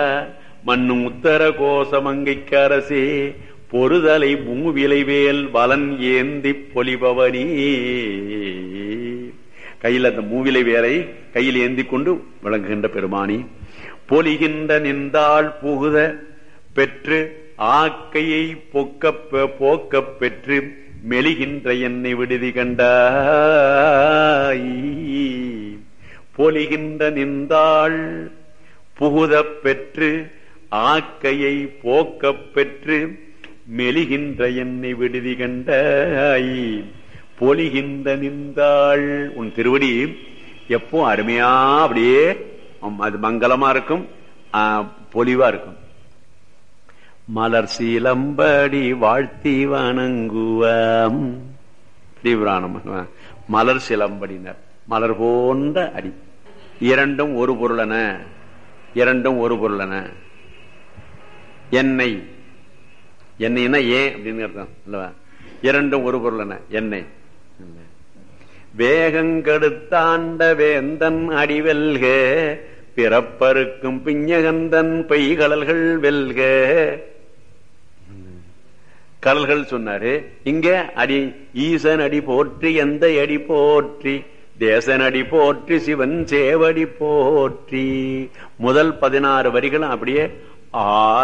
மண்ணும் உத்தர கோசமங்கைக்கு அரசே பொறுதலை மூவிலைவேல் வலன் ஏந்தி பொலிபவனி கையில் அந்த மூவிலை வேலை கையில் ஏந்தி கொண்டு விளங்குகின்ற பெருமானி பொலிகின்ற நின்றாள் புகுத பெற்று ஆக்கையை பொக்க போக்க பெற்று மெலிகின்ற என்னை விடுதி கண்டாய் பொலிகின்ற நின்றாள் புகுத பெற்று ஆக்கையை போக்க பெற்று மெலிகின்ற என்னை விடுதி கண்டாய் பொலிகின்ற நின்றாள் உன் திருவடி எப்போ அருமையா அப்படியே அது மங்களமா இருக்கும் பொலிவா இருக்கும் மலர் சீலம்படி வாழ்த்தி வணங்குவாம் தீவிராணம் மலர் சிலம்படினர் மலர் போன்ற அடி இரண்டும் ஒரு பொருளன இரண்டும் ஒரு பொருளன எண்ணெய் எண்ணெய்னா ஏன் அப்படின்னு அர்த்தம் அல்லவா இரண்டும் ஒரு பொருளன எண்ணெய் வேகங்கெடுத்தாண்ட வேந்தன் அடிவெல்க பிறப்பருக்கும் பிஞ்சகந்தன் பெய்கடல்கள் வெல்க கடல்கள் சொன்னாரு இங்க அடி ஈசன் அடி போற்றி எந்த அடி போற்றி தேசன் அடி போற்றி சிவன் சேவடி போற்றி முதல் பதினாறு வரிகளும் அப்படியே ஆ